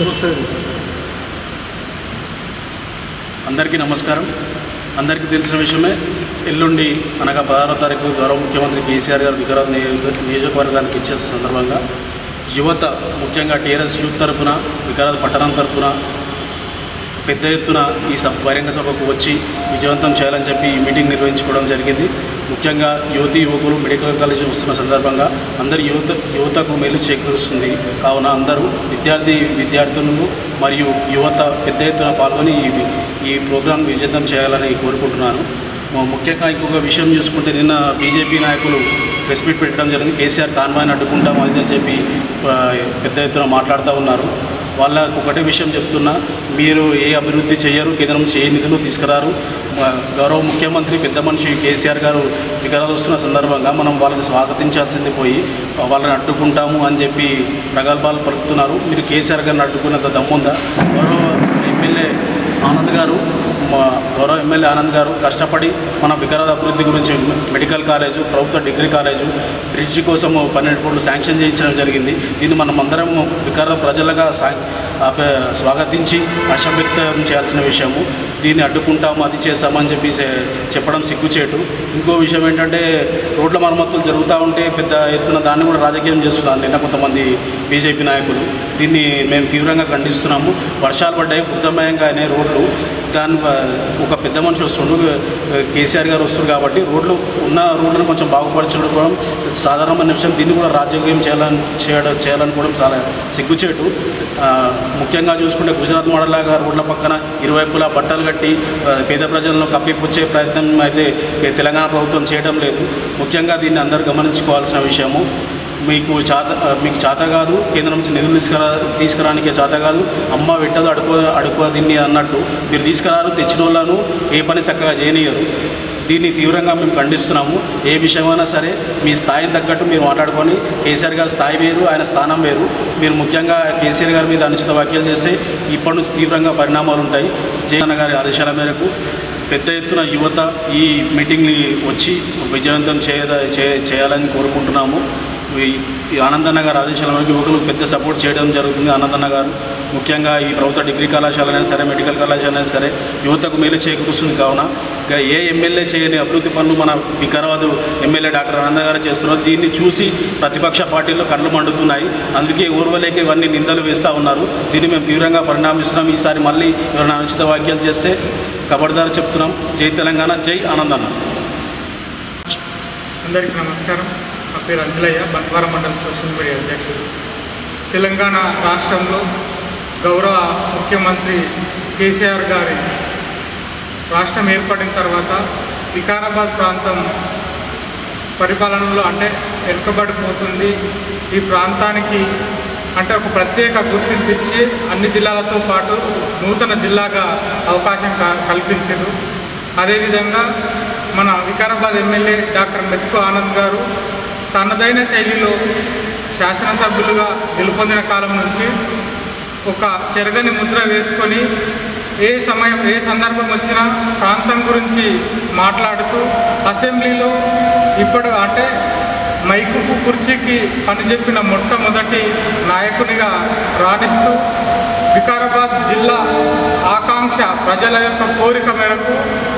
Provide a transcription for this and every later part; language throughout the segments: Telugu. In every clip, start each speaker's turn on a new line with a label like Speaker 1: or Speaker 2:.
Speaker 1: వస్తుంది
Speaker 2: అందరికీ నమస్కారం అందరికీ తెలిసిన విషయమే ఎల్లుండి అనగా పదహారో తారీఖు గౌరవ ముఖ్యమంత్రి కేసీఆర్ గారు వికారాబాద్ నియోజక నియోజకవర్గానికి ఇచ్చే సందర్భంగా యువత ముఖ్యంగా టీఆర్ఎస్ యూత్ తరపున వికారాబాద్ పట్టణం తరపున పెద్ద ఎత్తున ఈ సభ బహిరంగ సభకు వచ్చి విజయవంతం చేయాలని చెప్పి ఈ మీటింగ్ నిర్వహించుకోవడం జరిగింది ముఖ్యంగా యువతి యువకులు మెడికల్ కాలేజీ వస్తున్న సందర్భంగా అందరి యువత యువతకు మేలు చేకూరుస్తుంది కావున అందరూ విద్యార్థి విద్యార్థులను మరియు యువత పెద్ద ఎత్తున పాల్గొని ఈ ఈ ప్రోగ్రాం విజయవంతం చేయాలని కోరుకుంటున్నాను ము- ముఖ్యంగా ఇంకొక విషయం చూసుకుంటే నిన్న బీజేపీ నాయకులు ప్రెస్ మీట్ పెట్టడం జరిగింది కేసీఆర్ కాన్వాయ్ని అడ్డుకుంటాం అది అని చెప్పి ఆ, పెద్ద ఎత్తున మాట్లాడుతూ ఉన్నారు వాళ్ళకు ఒకటే విషయం చెప్తున్నా మీరు ఏ అభివృద్ధి చేయరు కేంద్రం నుంచి ఏ నిధులు తీసుకురారు మా గౌరవ ముఖ్యమంత్రి పెద్ద మనిషి కేసీఆర్ గారు వికారాలు వస్తున్న సందర్భంగా మనం వాళ్ళని స్వాగతించాల్సింది పోయి వాళ్ళని అడ్డుకుంటాము అని చెప్పి ప్రగల్భాలు పలుకుతున్నారు మీరు కేసీఆర్ గారిని అడ్డుకున్నంత దమ్ముందా గౌరవ ఎమ్మెల్యే ఆనంద్ గారు మా గౌరవ ఎమ్మెల్యే ఆనంద్ గారు కష్టపడి మన వికారాబాద్ అభివృద్ధి గురించి మెడికల్ కాలేజు ప్రభుత్వ డిగ్రీ కాలేజు బ్రిడ్జి కోసం పన్నెండు కోట్లు శాంక్షన్ చేయించడం జరిగింది దీన్ని మనం అందరం వికారాబాద్ ప్రజలుగా సా అభ- స్వాగతించి హర్షం వ్యక్తం చేయాల్సిన విషయము దీన్ని అడ్డుకుంటాము అది చేస్తామని చెప్పి చె- చెప్పడం సిగ్గుచేటు ఇంకో విషయం ఏంటంటే రోడ్ల మరమ్మతులు జరుగుతూ ఉంటే పెద్ద ఎత్తున దాన్ని కూడా రాజకీయం చేస్తున్నారు నిన్న కొంతమంది బీజేపీ నాయకులు దీన్ని మేము తీవ్రంగా ఖండిస్తున్నాము వర్షాలు పడ్డాయి బుద్ధమయంగా అనే రోడ్లు దాని వ- ఒక పెద్ద మనిషి వస్తుండు కేసీఆర్ గారు వస్తారు కాబట్టి రోడ్లు ఉన్న రోడ్లను కొంచెం బాగుపరచుకోవడం సాధారణమైన విషయం దీన్ని కూడా రాజకీయం చేయాలని చేయడం చేయాలనుకోవడం చాలా సిగ్గుచేటు ఆ, ముఖ్యంగా చూసుకుంటే గుజరాత్ మోడల్ లాగా రోడ్ల పక్కన ఇరువైపులా బట్టలు కట్టి ఆ, పేద ప్రజలను కప్పిపుచ్చే ప్రయత్నం అయితే తెలంగాణ ప్రభుత్వం చేయడం లేదు ముఖ్యంగా దీన్ని అందరూ గమనించుకోవాల్సిన విషయము మీకు చేత ఆ, మీకు చేత కాదు కేంద్రం నుంచి నిధులు తీసుకురా తీసుకురానికే చేత కాదు అమ్మ పెట్టదు అడుకో అడుకో దీన్ని అన్నట్టు మీరు తీసుకురారు తెచ్చిన వాళ్ళను ఏ పని చక్కగా చేయనియరు దీన్ని తీవ్రంగా మేము ఖండిస్తున్నాము ఏ విషయమైనా సరే మీ స్థాయిని తగ్గట్టు మీరు మాట్లాడుకొని కేసీఆర్ గారి స్థాయి వేరు ఆయన స్థానం వేరు మీరు ముఖ్యంగా కేసీఆర్ గారి మీద అనుచిత వ్యాఖ్యలు చేస్తే ఇప్పటి నుంచి తీవ్రంగా పరిణామాలు ఉంటాయి జయన్న గారి ఆదేశాల మేరకు పెద్ద ఎత్తున యువత ఈ మీటింగ్ని వచ్చి విజయవంతం చేయ చే- చేయాలని కోరుకుంటున్నాము ఈ- ఈ ఆనందన్న గారి ఆదేశాల మేరకు యువకులు పెద్ద సపోర్ట్ చేయడం జరుగుతుంది ఆనందన్న గారు ముఖ్యంగా ఈ ప్రభుత్వ డిగ్రీ కళాశాలైనా సరే మెడికల్ కళాశాల అయినా సరే యువతకు మేలు చేకూరుస్తుంది కావున ఇక ఏ ఎమ్మెల్యే చేయని అభివృద్ధి పనులు మన వికారాబాద్ ఎమ్మెల్యే డాక్టర్ ఆనంద గారు చేస్తున్నారు దీన్ని చూసి ప్రతిపక్ష పార్టీల్లో కళ్ళు మండుతున్నాయి అందుకే ఊర్వలేక ఇవన్నీ నిందలు వేస్తూ ఉన్నారు దీన్ని మేము తీవ్రంగా పరిణామిస్తున్నాం ఈసారి మళ్ళీ ఎవరైనా అనుచిత వ్యాఖ్యలు చేస్తే కబడ్దారు చెప్తున్నాం జై తెలంగాణ జై ఆనందన్న
Speaker 3: అందరికీ నమస్కారం నా పేరు అంజలయ్య బంట్వార మండల సోషల్ మీడియా అధ్యక్షుడు తెలంగాణ రాష్ట్రంలో గౌరవ ముఖ్యమంత్రి కేసీఆర్ గారి రాష్ట్రం ఏర్పడిన తర్వాత వికారాబాద్ ప్రాంతం పరిపాలనలో అంటే వెనుకబడిపోతుంది ఈ ప్రాంతానికి అంటే ఒక ప్రత్యేక గుర్తింపు ఇచ్చి అన్ని జిల్లాలతో పాటు నూతన జిల్లాగా అవకాశం క- కల్పించారు అదేవిధంగా మన వికారాబాద్ ఎమ్మెల్యే డాక్టర్ మెతుకు ఆనంద్ గారు తనదైన శైలిలో శాసనసభ్యులుగా గెలుపొందిన కాలం నుంచి ఒక చెరగని ముద్ర వేసుకొని ఏ సమయం ఏ సందర్భం వచ్చినా ప్రాంతం గురించి మాట్లాడుతూ అసెంబ్లీలో ఇప్పుడు అంటే మైకుకు కుర్చీకి పని చెప్పిన మొట్టమొదటి నాయకునిగా రాణిస్తూ వికారాబాద్ జిల్లా ఆకాంక్ష ప్రజల యొక్క కోరిక మేరకు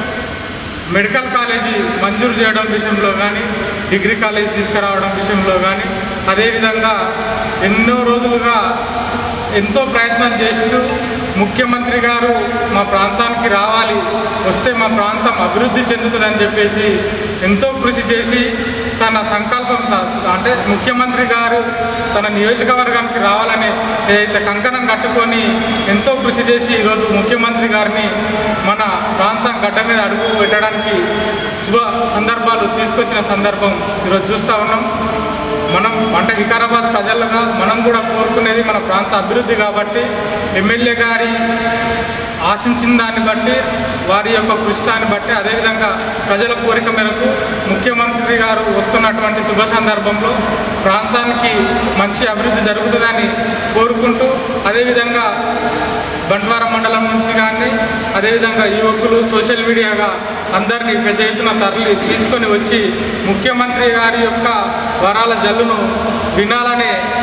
Speaker 3: మెడికల్ కాలేజీ మంజూరు చేయడం విషయంలో కానీ డిగ్రీ కాలేజ్ తీసుకురావడం విషయంలో కానీ అదేవిధంగా ఎన్నో రోజులుగా ఎంతో ప్రయత్నం చేస్తూ ముఖ్యమంత్రి గారు మా ప్రాంతానికి రావాలి వస్తే మా ప్రాంతం అభివృద్ధి చెందుతుందని చెప్పేసి ఎంతో కృషి చేసి తన సంకల్పం స- అంటే ముఖ్యమంత్రి గారు తన నియోజకవర్గానికి రావాలని ఏదైతే కంకణం కట్టుకొని ఎంతో కృషి చేసి ఈరోజు ముఖ్యమంత్రి గారిని మన ప్రాంతం గడ్డ మీద అడుగు పెట్టడానికి శుభ సందర్భాలు తీసుకొచ్చిన సందర్భం ఈరోజు చూస్తూ ఉన్నాం మనం అంటే వికారాబాద్ ప్రజలుగా మనం కూడా కోరుకునేది మన ప్రాంత అభివృద్ధి కాబట్టి ఎమ్మెల్యే గారి ఆశించిన దాన్ని బట్టి వారి యొక్క కృషితాన్ని బట్టి అదేవిధంగా ప్రజల కోరిక మేరకు ముఖ్యమంత్రి గారు వస్తున్నటువంటి శుభ సందర్భంలో ప్రాంతానికి మంచి అభివృద్ధి జరుగుతుందని కోరుకుంటూ అదేవిధంగా బంట్వార మండలం నుంచి కానీ అదేవిధంగా యువకులు సోషల్ మీడియాగా అందరినీ పెద్ద ఎత్తున తరలి తీసుకొని వచ్చి ముఖ్యమంత్రి గారి యొక్క వరాల జల్లును వినాలనే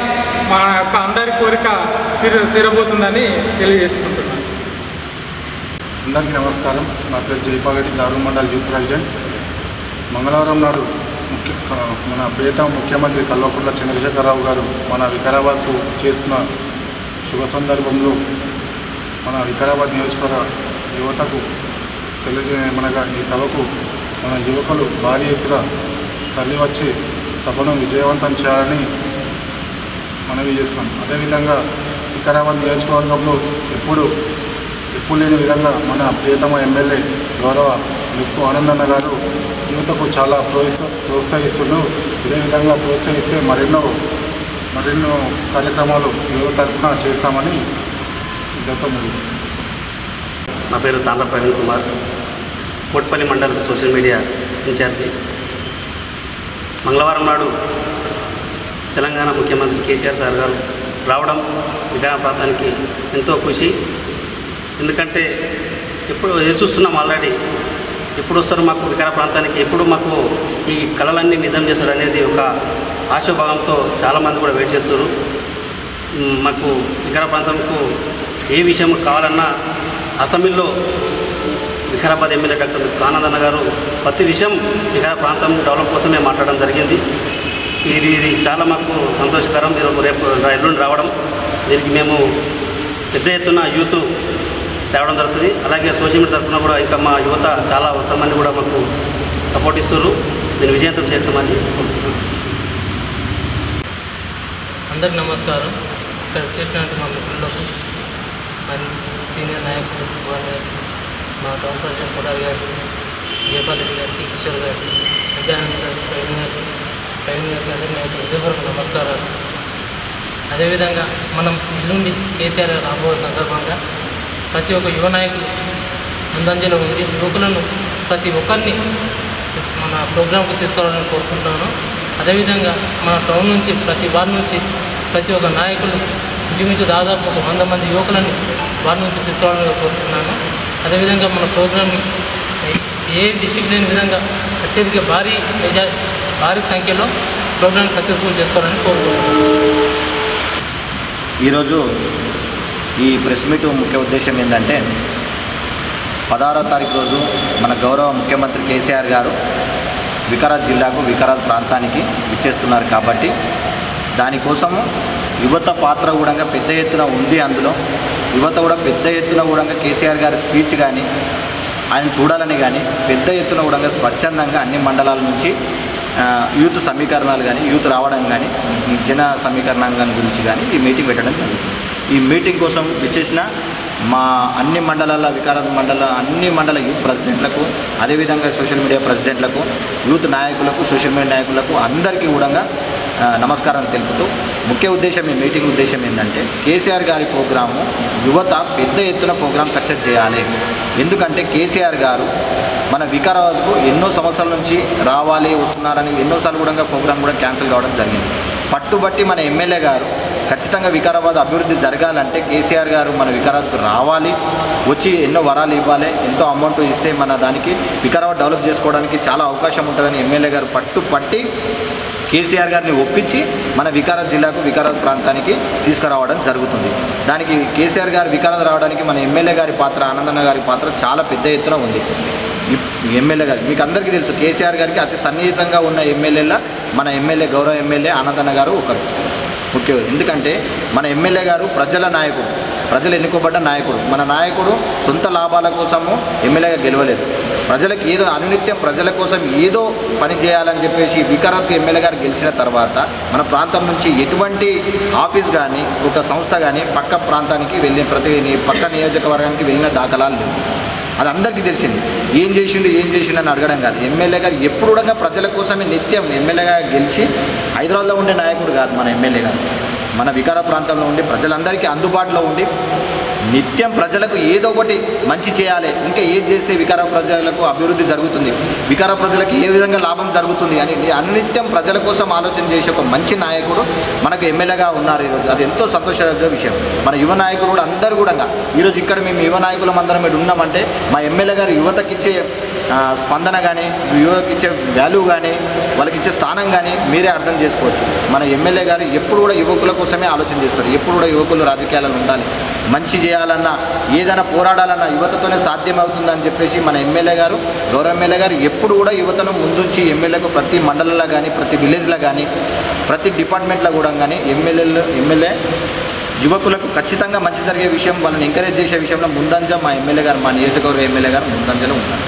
Speaker 3: మా యొక్క అందరి కోరిక తీర తీరబోతుందని తెలియజేసుకుంటున్నాను
Speaker 1: అందరికీ నమస్కారం నా పేరు జైపాలరెడ్డి దారు మండల్ యూత్ ప్రెసిడెంట్ మంగళవారం నాడు ముఖ్య ఆ, మన ప్రియతమ ముఖ్యమంత్రి కల్వకుంట్ల చంద్రశేఖరరావు గారు మన వికారాబాద్కు చేస్తున్న శుభ సందర్భంలో మన వికారాబాద్ నియోజకవర్గ యువతకు తెలియజేయమనగా ఈ సభకు మన యువకులు భారీ ఎత్తున తరలి వచ్చి సభను విజయవంతం చేయాలని మనవి చేస్తాం అదేవిధంగా వికారాబాద్ నియోజకవర్గంలో ఎప్పుడు ఎప్పుడు లేని విధంగా మన ప్రియతమ ఎమ్మెల్యే గౌరవ నిప్పు ఆనందన్న గారు యువతకు చాలా ప్రోత్స ప్రోత్సహిస్తున్నారు ఇదే విధంగా ప్రోత్సహిస్తే మరెన్నో మరెన్నో కార్యక్రమాలు యువత తరఫున చేస్తామని ఇదంతా ముగిస్తుంది
Speaker 4: నా పేరు Tandra Praveen Kumar Kotpally mandal social media incharge మంగళవారం నాడు తెలంగాణ ముఖ్యమంత్రి కేసీఆర్ సార్ గారు రావడం వికారా ప్రాంతానికి ఎంతో ఖుషి ఎందుకంటే ఎప్పుడు ఎదురు చూస్తున్నాం ఆల్రెడీ ఎప్పుడు వస్తారు మాకు వికారా ప్రాంతానికి ఎప్పుడు మాకు ఈ కళలన్నీ నిజం చేస్తారు అనేది ఒక ఆశాభావంతో చాలామంది కూడా వెయిట్ చేస్తారు మ్, మాకు వికారా ప్రాంతంకు ఏ విషయం కావాలన్నా అసెంబ్లీలో వికారాబాద్ ఎమ్మెల్యే డాక్టర్ ఆనందన్న గారు ప్రతి విషయం వికారా ప్రాంతం డెవలప్ కోసమే మాట్లాడడం జరిగింది ఇది ఇది చాలా మాకు సంతోషకరం మీరు రేపు ఎల్లుండి రావడం దీనికి మేము పెద్ద ఎత్తున యూత్ తేవడం జరుగుతుంది అలాగే సోషల్ మీడియా తరఫున కూడా ఇంకా మా యువత చాలా వస్తామని కూడా మాకు సపోర్ట్ ఇస్తున్నారు దీన్ని విజయవంతం చేస్తామని కోరుకుంటున్నాను
Speaker 5: అందరికి నమస్కారం ఇక్కడ చేసినటువంటి మా మిత్రులకు మరియు సీనియర్ నాయకులు కుమార్ గారికి మా టౌన్ ప్రెసిడెంట్ కొడారి గారికి జయపాల్ రెడ్డి గారికి కిషోర్ గారికి విద్యానంద్ గారికి ప్రవీణ్ గారికి ప్రవీణ్ గారికి అందరి నాయకులు హృదయపూర్వక నమస్కారాలు అదేవిధంగా మనం ఎల్లుండి కేసీఆర్ గారు రాబోయే సందర్భంగా ప్రతి ఒక్క యువ నాయకులు ముందంజలో ఉండి యువకులను ప్రతి ఒక్కరిని మన ప్రోగ్రాంకు తీసుకురావాలని కోరుకుంటున్నాను అదేవిధంగా మన టౌన్ నుంచి ప్రతి వారి నుంచి ప్రతి ఒక్క నాయకులు ఇంచుమించు దాదాపు ఒక వంద మంది యువకులను వారి నుంచి తీసుకురావాలని కోరుతున్నాను అదేవిధంగా మన ప్రోగ్రామ్ని ఏ డిస్టిక్ లేని విధంగా అత్యధిక భారీ మెజా భారీ సంఖ్యలో ప్రోగ్రామ్ సక్సెస్ఫుల్ చేసుకోవాలని కోరుకుంటున్నాను
Speaker 6: ఈరోజు ఈ ప్రెస్ మీట్ ముఖ్య ఉద్దేశం ఏంటంటే పదహారో తారీఖు రోజు మన గౌరవ ముఖ్యమంత్రి కేసీఆర్ గారు వికారాబాద్ జిల్లాకు వికారాబాద్ ప్రాంతానికి విచ్చేస్తున్నారు కాబట్టి దానికోసము యువత పాత్ర కూడా పెద్ద ఎత్తున ఉంది అందులో యువత కూడా పెద్ద ఎత్తున కూడా కేసీఆర్ గారి స్పీచ్ కానీ ఆయన చూడాలని కానీ పెద్ద ఎత్తున కూడా స్వచ్ఛందంగా అన్ని మండలాల నుంచి ఆ, యూత్ సమీకరణాలు కానీ యూత్ రావడం కానీ ఈ జన సమీకరణం గురించి కానీ ఈ మీటింగ్ పెట్టడం జరుగుతుంది ఈ మీటింగ్ కోసం విచ్చేసిన మా అన్ని మండలాల వికారాబాద్ మండల అన్ని మండల యూత్ ప్రెసిడెంట్లకు అదేవిధంగా సోషల్ మీడియా ప్రెసిడెంట్లకు యూత్ నాయకులకు సోషల్ మీడియా నాయకులకు అందరికీ కూడా ఆ, నమస్కారం తెలుపుతూ ముఖ్య ఉద్దేశం ఈ మీటింగ్ ఉద్దేశం ఏంటంటే కేసీఆర్ గారి ప్రోగ్రాము యువత పెద్ద ఎత్తున ప్రోగ్రామ్ సక్సెస్ చేయాలి ఎందుకంటే కేసీఆర్ గారు మన వికారాబాద్కు ఎన్నో సంవత్సరాల నుంచి రావాలి వస్తున్నారని ఎన్నోసార్లు కూడా ప్రోగ్రామ్ కూడా క్యాన్సిల్ కావడం జరిగింది పట్టుబట్టి మన ఎమ్మెల్యే గారు ఖచ్చితంగా వికారాబాద్ అభివృద్ధి జరగాలంటే కేసీఆర్ గారు మన వికారాబాద్కు రావాలి వచ్చి ఎన్నో వరాలు ఇవ్వాలి ఎంతో అమౌంట్ ఇస్తే మన దానికి వికారాబాద్ డెవలప్ చేసుకోవడానికి చాలా అవకాశం ఉంటుందని ఎమ్మెల్యే గారు పట్టుపట్టి కేసీఆర్ గారిని ఒప్పించి మన వికారాబాద్ జిల్లాకు వికారాబాద్ ప్రాంతానికి తీసుకురావడం జరుగుతుంది దానికి కేసీఆర్ గారు వికారాబాద్ రావడానికి మన ఎమ్మెల్యే గారి పాత్ర ఆనందన్న గారి పాత్ర చాలా పెద్ద ఎత్తున ఉంది ఈ ఎమ్మెల్యే గారు మీకు అందరికీ తెలుసు కేసీఆర్ గారికి అతి సన్నిహితంగా ఉన్న ఎమ్మెల్యేల మన ఎమ్మెల్యే గౌరవ ఎమ్మెల్యే ఆనందన్న గారు ఒకరు ముఖ్య ఎందుకంటే మన ఎమ్మెల్యే గారు ప్రజల నాయకుడు ప్రజలు ఎన్నుకోబడ్డ నాయకుడు మన నాయకుడు సొంత లాభాల కోసము ఎమ్మెల్యేగా గెలవలేదు ప్రజలకు ఏదో అనునిత్యం ప్రజల కోసం ఏదో పని చేయాలని చెప్పేసి వికారాబాద్ ఎమ్మెల్యే గారు గెలిచిన తర్వాత మన ప్రాంతం నుంచి ఎటువంటి ఆఫీస్ కానీ ఒక సంస్థ కానీ పక్క ప్రాంతానికి వెళ్ళిన ప్రతి ని- పక్క నియోజకవర్గానికి వెళ్ళిన దాఖలాలు లేవు అది అందరికీ తెలిసింది ఏం చేసిండు ఏం చేసిండు అని అడగడం కాదు ఎమ్మెల్యే గారు ఎప్పుడు కూడా ప్రజల కోసమే నిత్యం ఎమ్మెల్యేగా గెలిచి హైదరాబాద్లో ఉండే నాయకుడు కాదు మన ఎమ్మెల్యే గారు మన వికార ప్రాంతంలో ఉండి ప్రజలందరికీ అందుబాటులో ఉండి నిత్యం ప్రజలకు ఏదో ఒకటి మంచి చేయాలి ఇంకా ఏది చేస్తే వికార ప్రజలకు అభివృద్ధి జరుగుతుంది వికార ప్రజలకు ఏ విధంగా లాభం జరుగుతుంది అని అనిత్యం ప్రజల కోసం ఆలోచన చేసే ఒక మంచి నాయకుడు మనకు ఎమ్మెల్యేగా ఉన్నారు ఈరోజు అది ఎంతో సంతోషకర విషయం మన యువ నాయకులు కూడా అందరూ కూడా ఈరోజు ఇక్కడ మేము యువ నాయకులం అందరం ఇక్కడ ఉన్నామంటే మా ఎమ్మెల్యే గారు యువతకి ఇచ్చే ఆ, స్పందన కానీ యువతకి ఇచ్చే వాల్యూ కానీ వాళ్ళకి ఇచ్చే స్థానం కానీ మీరే అర్థం చేసుకోవచ్చు మన ఎమ్మెల్యే గారు ఎప్పుడు కూడా యువకుల కోసమే ఆలోచన చేస్తారు ఎప్పుడు కూడా యువకులు రాజకీయాలలో ఉండాలి మంచి చేయాలన్నా ఏదైనా పోరాడాలన్నా యువతతోనే సాధ్యమవుతుందని చెప్పేసి మన ఎమ్మెల్యే గారు గౌరవ ఎమ్మెల్యే గారు ఎప్పుడు కూడా యువతను ముందుంచి ఎమ్మెల్యేకు ప్రతి మండలంలో కానీ ప్రతి విలేజ్లో కానీ ప్రతి డిపార్ట్మెంట్లో కూడా కానీ ఎమ్మెల్యేలు ఎమ్మెల్యే యువకులకు ఖచ్చితంగా మంచి జరిగే విషయం వాళ్ళని ఎంకరేజ్ చేసే విషయంలో ముందంజ మా ఎమ్మెల్యే గారు మా నియోజకవర్గ ఎమ్మెల్యే గారు ముందంజలో ఉన్నారు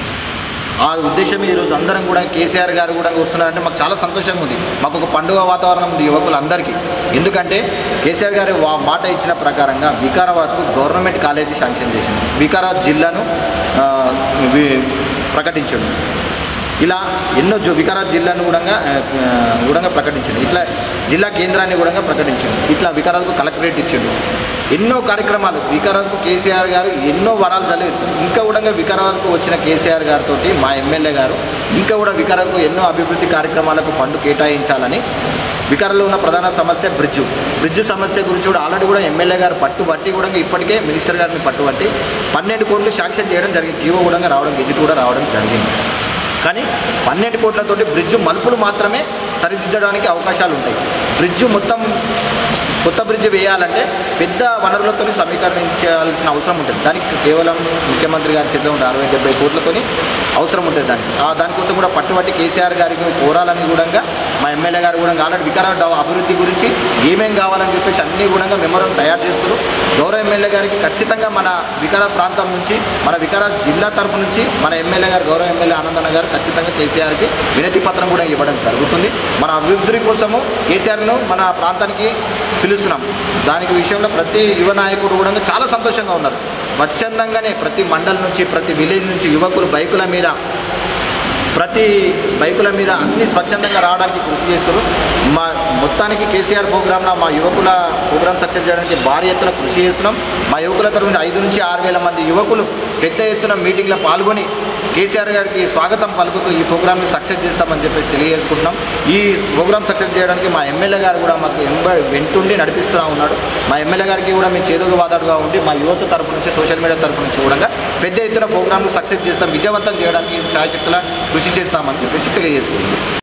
Speaker 6: ఆ ఉద్దేశం ఈరోజు అందరం కూడా కేసీఆర్ గారు కూడా వస్తున్నారంటే మాకు చాలా సంతోషంగా ఉంది మాకు ఒక పండుగ వాతావరణం ఉంది యువకులందరికీ ఎందుకంటే కేసీఆర్ గారు వా- మాట ఇచ్చిన ప్రకారంగా వికారాబాద్కు గవర్నమెంట్ కాలేజీ శాంక్షన్ చేసింది వికారాబాద్ జిల్లాను ఆ, వి- ప్రకటించింది ఇలా ఎన్నో జో వికారాబాద్ జిల్లాను కూడా కూడా ప్రకటించింది ఇట్లా జిల్లా కేంద్రాన్ని కూడా ప్రకటించింది ఇట్లా వికారాబాద్కు కలెక్టరేట్ ఇచ్చిండు ఎన్నో కార్యక్రమాలు వికారాబాద్కు కేసీఆర్ గారు ఎన్నో వరాలు చదివి ఇంకా కూడా వికారాబాద్కు వచ్చిన కేసీఆర్ గారితో మా ఎమ్మెల్యే గారు ఇంకా కూడా వికారాబాద్కు ఎన్నో అభివృద్ధి కార్యక్రమాలకు ఫండ్ కేటాయించాలని వికారంలో ఉన్న ప్రధాన సమస్య బ్రిడ్జు బ్రిడ్జు సమస్య గురించి కూడా ఆల్రెడీ కూడా ఎమ్మెల్యే గారు పట్టుబట్టి కూడా ఇప్పటికే మినిస్టర్ గారిని పట్టుబట్టి పన్నెండు కోట్లు శాంక్షన్ చేయడం జరిగింది జీవో కూడా రావడం గెజిట్ కూడా రావడం జరిగింది కానీ పన్నెండు కోట్లతోటి బ్రిడ్జు మలుపులు మాత్రమే సరిదిద్దడానికి అవకాశాలు ఉంటాయి బ్రిడ్జు మొత్తం కొత్త బ్రిడ్జ్ వేయాలంటే పెద్ద వనరులతో సమీకరించాల్సిన అవసరం ఉంటుంది దానికి కేవలం ముఖ్యమంత్రి గారి చేత ఉండే అరవై డెబ్బై కోట్లతోని అవసరం ఉంటుంది దానికి ఆ దానికోసం కూడా పట్టుబట్టి కేసీఆర్ గారికి కోరాలని కూడా మా ఎమ్మెల్యే గారు కూడా ఆల్రెడీ వికారాబాద్ అభివృద్ధి గురించి ఏమేం కావాలని చెప్పేసి అన్ని కూడా మెమోరం తయారు చేస్తారు గౌరవ ఎమ్మెల్యే గారికి ఖచ్చితంగా మన వికారాబాద్ ప్రాంతం నుంచి మన వికారాబాద్ జిల్లా తరపు నుంచి మన ఎమ్మెల్యే గారు గౌరవ ఎమ్మెల్యే ఆనందన్న గారు ఖచ్చితంగా కేసీఆర్కి వినతి పత్రం కూడా ఇవ్వడం జరుగుతుంది మన అభివృద్ధి కోసము కేసీఆర్ను మన ప్రాంతానికి పిలుస్తున్నాం దానికి విషయంలో ప్రతి యువ నాయకుడు కూడా చాలా సంతోషంగా ఉన్నారు స్వచ్ఛందంగానే ప్రతి మండల్ నుంచి ప్రతి విలేజ్ నుంచి యువకులు బైకుల మీద ప్రతి బైకుల మీద అన్ని స్వచ్ఛందంగా రావడానికి కృషి చేస్తారు మా మొత్తానికి కేసీఆర్ ప్రోగ్రాంలో మా యువకుల ప్రోగ్రామ్ సక్సెస్ చేయడానికి భారీ ఎత్తున కృషి చేస్తున్నాం మా యువకుల తరఫున ఐదు నుంచి ఆరు వేల మంది యువకులు పెద్ద ఎత్తున మీటింగ్లో పాల్గొని కేసీఆర్ గారికి స్వాగతం పలుకుతూ ఈ ప్రోగ్రామ్ని సక్సెస్ చేస్తామని చెప్పేసి తెలియజేసుకుంటున్నాం ఈ ప్రోగ్రామ్ సక్సెస్ చేయడానికి మా ఎమ్మెల్యే గారు కూడా మాకు ఎంబ వెంటుండి నడిపిస్తూ ఉన్నాడు మా ఎమ్మెల్యే గారికి కూడా మేము చేదుగు వాదాడుగా ఉండి మా యువత తరపు నుంచి సోషల్ మీడియా తరపు నుంచి కూడా పెద్ద ఎత్తున ప్రోగ్రామ్ను సక్సెస్ చేస్తాం విజయవంతం చేయడానికి శాయశక్తుల కృషి చేస్తామని చెప్పేసి తెలియజేసుకుంటున్నాం